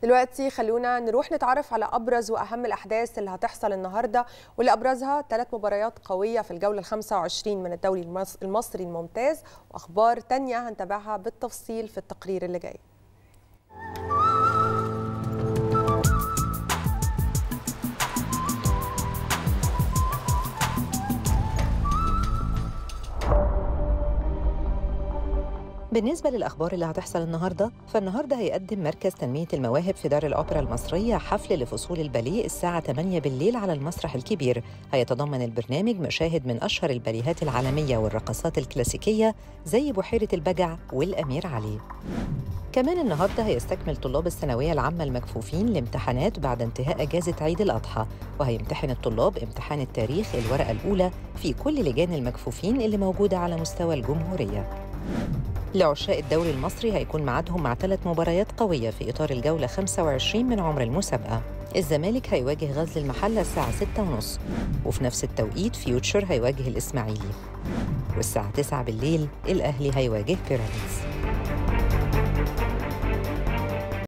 دلوقتي خلونا نروح نتعرف على ابرز واهم الاحداث اللي هتحصل النهارده واللي ابرزها ثلاث مباريات قويه في الجوله ال 25 من الدوري المص- المصري الممتاز واخبار تانية هنتابعها بالتفصيل في التقرير اللي جاي بالنسبة للأخبار اللي هتحصل النهاردة فالنهاردة هيقدم مركز تنمية المواهب في دار الأوبرا المصرية حفل لفصول الباليه الساعة 8 بالليل على المسرح الكبير هيتضمن البرنامج مشاهد من أشهر الباليهات العالمية والرقصات الكلاسيكية زي بحيرة البجع والأمير علي كمان النهارده هيستكمل طلاب الثانوية العامة المكفوفين الامتحانات بعد انتهاء أجازة عيد الأضحى وهيمتحن الطلاب امتحان التاريخ الورقة الأولى في كل لجان المكفوفين اللي موجودة على مستوى الجمهورية لعشاق الدوري المصري هيكون ميعادهم مع ثلاث مباريات قوية في إطار الجولة 25 من عمر المسابقة الزمالك هيواجه غزل المحلة الساعة 6:30 وفي نفس التوقيت فيوتشر هيواجه الإسماعيلي والساعة 9 بالليل الأهلي هيواجه بيراميدز